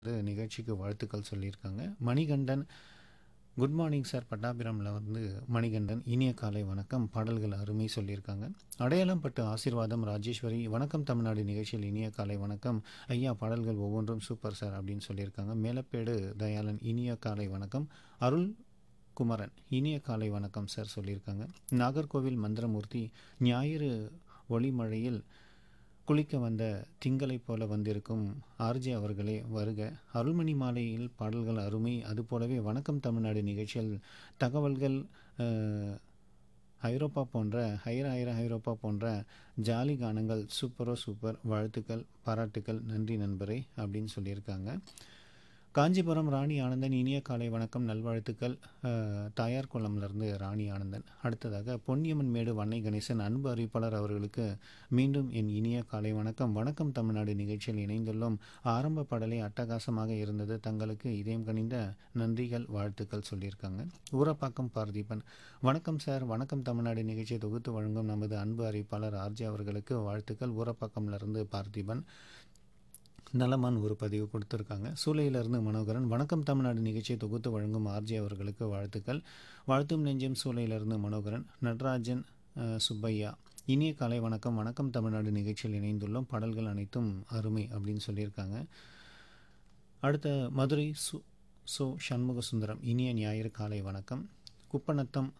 வந்து நிகழ்ச்சிக்கு வாழ்த்துக்கள் சொல்லியிருக்காங்க மணிகண்டன் குட் மார்னிங் சார் பட்டாபிரமில் வந்து மணிகண்டன் இனிய காலை வணக்கம் பாடல்கள் அருமை சொல்லியிருக்காங்க அடையாளம் பட்டு ஆசீர்வாதம் ராஜேஸ்வரி வணக்கம் தமிழ்நாடு நிகழ்ச்சியில் இனிய காலை வணக்கம் ஐயா பாடல்கள் ஒவ்வொன்றும் சூப்பர் சார் அப்படின்னு சொல்லியிருக்காங்க மேலப்பேடு தயாளன் இனிய காலை வணக்கம் அருள் குமரன் இனிய காலை வணக்கம் சார் சொல்லியிருக்காங்க நாகர்கோவில் மந்திரமூர்த்தி ஞாயிறு ஒளிமழையில் குளிக்க வந்த திங்களைப் போல வந்திருக்கும் ஆர்ஜே அவர்களே வருக அருள்மணி மாலையில் பாடல்கள் அருமை அதுபோலவே வணக்கம் தமிழ்நாடு நிகழ்ச்சியில் தகவல்கள் அஹ், ஐரோப்பா போன்ற ஹைர ஹைர ஐரோப்பா போன்ற ஜாலி கானங்கள் சூப்பரோ சூப்பர் வாழ்த்துக்கள் பாராட்டுக்கள் நன்றி நண்பரே அப்படின்னு சொல்லியிருக்காங்க காஞ்சிபுரம் ராணி ஆனந்தன் இனிய காலை வணக்கம் நல்வாழ்த்துக்கள் அஹ், தாயார் குளம்லேருந்து ராணி ஆனந்தன் அடுத்ததாக பொன்னியம்மன் மேடு வன்னை கணேசன் அன்பு அறிவிப்பாளர் அவர்களுக்கு மீண்டும் என் இனிய காலை வணக்கம் வணக்கம் தமிழ்நாடு நிகழ்ச்சியில் இணைந்துள்ளோம் ஆரம்ப பாடலே அட்டகாசமாக இருந்தது தங்களுக்கு இதயம் கனிந்த நன்றிகள் வாழ்த்துக்கள் சொல்லியிருக்காங்க ஊரப்பாக்கம் பார்த்திபன் வணக்கம் சார் வணக்கம் தமிழ்நாடு நிகழ்ச்சியை தொகுத்து வழங்கும் நமது அன்பு அறிவிப்பாளர் ஆர்ஜே அவர்களுக்கு வாழ்த்துக்கள் ஊரப்பாக்கம்லேருந்து பார்த்திபன் நலமான் ஒரு பதிவு கொடுத்துருக்காங்க சூளையிலிருந்து மனோகரன் வணக்கம் தமிழ்நாடு நிகழ்ச்சியை தொகுத்து வழங்கும் ஆர்ஜே அவர்களுக்கு வாழ்த்துக்கள் வாழ்த்தும் நெஞ்சம் சூளையிலிருந்து மனோகரன் நடராஜன் அஹ், சுப்பையா இனிய காலை வணக்கம் வணக்கம் தமிழ்நாடு நிகழ்ச்சியில் இணைந்துள்ளோம் பாடல்கள் அனைத்தும் அருமை அப்படின்னு சொல்லியிருக்காங்க அடுத்த மதுரை சு சோ சண்முக சுந்தரம் இனிய ஞாயிறு காலை வணக்கம் குப்பநத்தம்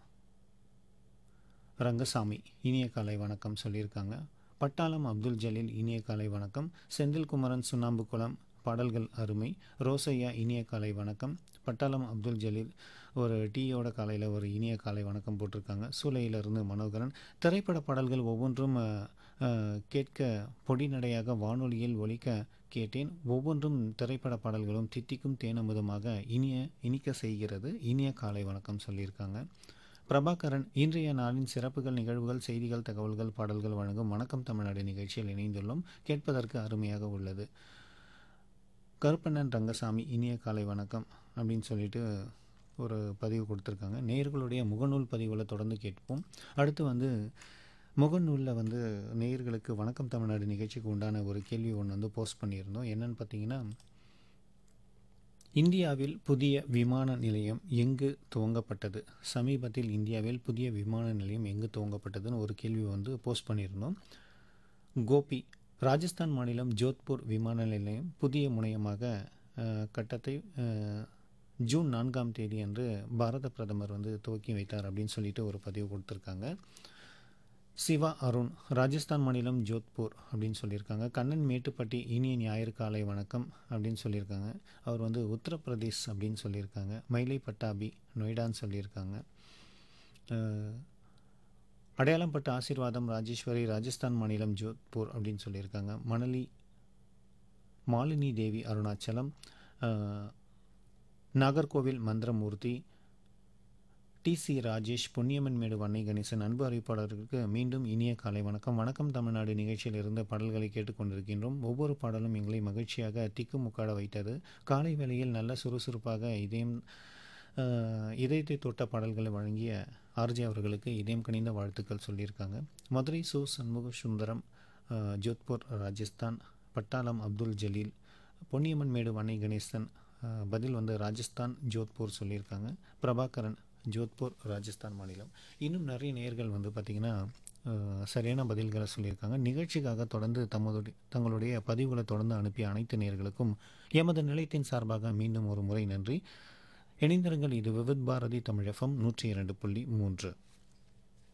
ரங்கசாமி இனிய காலை வணக்கம் சொல்லியிருக்காங்க பட்டாளம் அப்துல் ஜலீல் இனிய காலை வணக்கம் செந்தில்குமரன் சுண்ணாம்புக்குளம் பாடல்கள் அருமை ரோசையா இனிய காலை வணக்கம் பட்டாளம் அப்துல் ஜலீல் ஒரு டீயோட காலையில் ஒரு இனிய காலை வணக்கம் போட்டிருக்காங்க சூளையிலிருந்து மனோகரன் திரைப்பட பாடல்கள் ஒவ்வொன்றும் அஹ், அஹ், கேட்க பொடிநடையாக வானொலியில் ஒலிக்க கேட்டேன் ஒவ்வொன்றும் திரைப்பட பாடல்களும் தித்திக்கும் தேனமுதமாக இனிய இனிக்க செய்கிறது இனிய காலை வணக்கம் சொல்லியிருக்காங்க பிரபாகரன் இன்றைய நாளின் சிறப்புகள் நிகழ்வுகள் செய்திகள் தகவல்கள் பாடல்கள் வழங்கும் வணக்கம் தமிழ்நாடு நிகழ்ச்சியில் இணைந்துள்ளோம் கேட்பதற்கு அருமையாக உள்ளது கருப்பண்ணன் ரங்கசாமி இனிய காலை வணக்கம் அப்படின்னு சொல்லிட்டு ஒரு பதிவு கொடுத்துருக்காங்க நேயர்களுடைய முகநூல் பதிவுகளை தொடர்ந்து கேட்போம் அடுத்து வந்து முகநூலில் வந்து நேயர்களுக்கு வணக்கம் தமிழ்நாடு நிகழ்ச்சிக்கு உண்டான ஒரு கேள்வி ஒன்று வந்து போஸ்ட் பண்ணியிருந்தோம் என்னன்னு பார்த்தீங்கன்னா இந்தியாவில் புதிய விமான நிலையம் எங்கு துவங்கப்பட்டது சமீபத்தில் இந்தியாவில் புதிய விமான நிலையம் எங்கு துவங்கப்பட்டதுன்னு ஒரு கேள்வி வந்து போஸ்ட் பண்ணியிருந்தோம் கோபி ராஜஸ்தான் மாநிலம் ஜோத்பூர் விமான நிலையம் புதிய முனையமாக அஹ், கட்டத்தை அஹ், ஜூன் நான்காம் தேதி அன்று பாரத பிரதமர் வந்து துவக்கி வைத்தார் அப்படின்னு சொல்லிட்டு ஒரு பதிவு கொடுத்துருக்காங்க சிவா அருண் ராஜஸ்தான் மாநிலம் ஜோத்பூர் அப்படின்னு சொல்லியிருக்காங்க கண்ணன் மேட்டுப்பட்டி இனிய ஞாயிறு காலை வணக்கம் அப்படின்னு சொல்லியிருக்காங்க அவர் வந்து உத்தரப்பிரதேஷ் அப்படின்னு சொல்லியிருக்காங்க மயிலை பட்டாபி நொய்டான்னு சொல்லியிருக்காங்க அஹ், அடையாளம் பட்ட ஆசீர்வாதம் ராஜேஸ்வரி ராஜஸ்தான் மாநிலம் ஜோத்பூர் அப்படின்னு சொல்லியிருக்காங்க மணலி மாலினி தேவி அருணாச்சலம் அஹ், நாகர்கோவில் மந்திரமூர்த்தி டிசி ராஜேஷ் பொன்னியம்மன் மேடு வன்னை கணேசன் அன்பு அறிவிப்பாளர்களுக்கு மீண்டும் இனிய காலை வணக்கம் வணக்கம் தமிழ்நாடு நிகழ்ச்சியில் இருந்த பாடல்களை கேட்டுக்கொண்டிருக்கின்றோம் ஒவ்வொரு பாடலும் எங்களை மகிழ்ச்சியாக திக்குமுக்காட வைத்தது காலை வேளையில் நல்ல சுறுசுறுப்பாக இதயம் அஹ், இதயத்தை தொட்ட பாடல்களை வழங்கிய ஆர்ஜே அவர்களுக்கு இதயம் கனிந்த வாழ்த்துக்கள் சொல்லியிருக்காங்க மதுரை சு சண்முக சுந்தரம் அஹ், ஜோத்பூர் ராஜஸ்தான் பட்டாளம் அப்துல் ஜலீல் பொன்னியம்மன் மேடு வன்னை கணேசன் அஹ், பதில் வந்து ராஜஸ்தான் ஜோத்பூர் சொல்லியிருக்காங்க பிரபாகரன் ஜோத்பூர் ராஜஸ்தான் மாநிலம் இன்னும் நிறைய நேயர்கள் வந்து பார்த்திங்கன்னா அஹ், சரியான பதில்களை சொல்லியிருக்காங்க நிகழ்ச்சிக்காக தொடர்ந்து தமது தங்களுடைய பதிவுகளை தொடர்ந்து அனுப்பிய அனைத்து நேயர்களுக்கும் எமது நிலையத்தின் சார்பாக மீண்டும் ஒரு முறை நன்றி இணைந்திருங்கள் இது விவித் பாரதி தமிழ் எஃப்எம் நூற்றி இரண்டு புள்ளி மூன்று